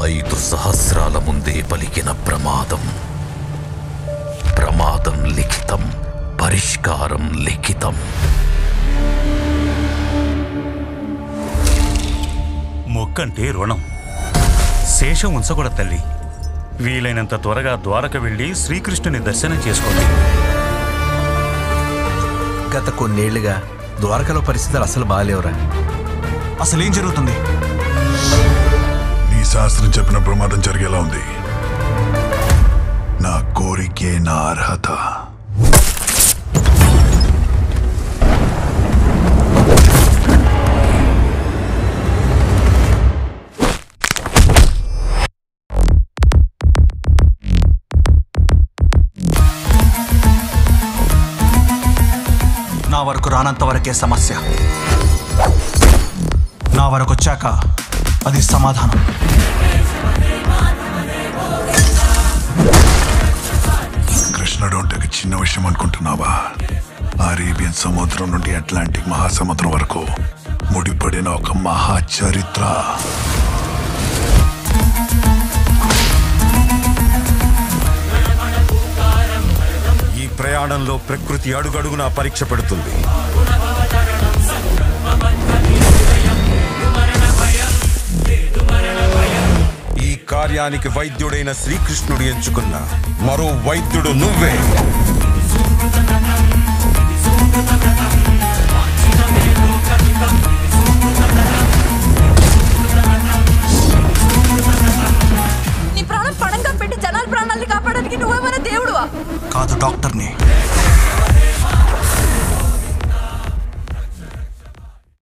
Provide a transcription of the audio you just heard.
ఐదు సహస్రాల ముందే పలికిన ప్రమాదం ప్రమాదం లిఖితం పరిష్కారం లిఖితం మొక్కంటే రుణం శేషం ఉంచకూడదు తల్లి వీలైనంత త్వరగా ద్వారక వెళ్ళి శ్రీకృష్ణుని దర్శనం చేసుకోండి గత కొన్నేళ్లుగా ద్వారకలో పరిస్థితులు అసలు బాగాలేవురా అసలేం జరుగుతుంది నీ శాస్త్రం చెప్పిన ప్రమాదం జరిగేలా ఉంది నా కోరికే నా అర్హత నా వరకు రానంత వరకే సమస్య నా వరకు వచ్చాక అది సమాధానం కృష్ణుడు అంటే ఒక చిన్న విషయం అనుకుంటున్నావా అరేబియన్ సముద్రం నుండి అట్లాంటిక్ మహాసముద్రం వరకు ముడిపడిన ఒక మహా చరిత్ర ఈ ప్రయాణంలో ప్రకృతి అడుగడుగునా పరీక్ష పెడుతుంది ఈ కార్యానికి వైద్యుడైన శ్రీకృష్ణుడు ఎంచుకున్న మరో వైద్యుడు నువ్వే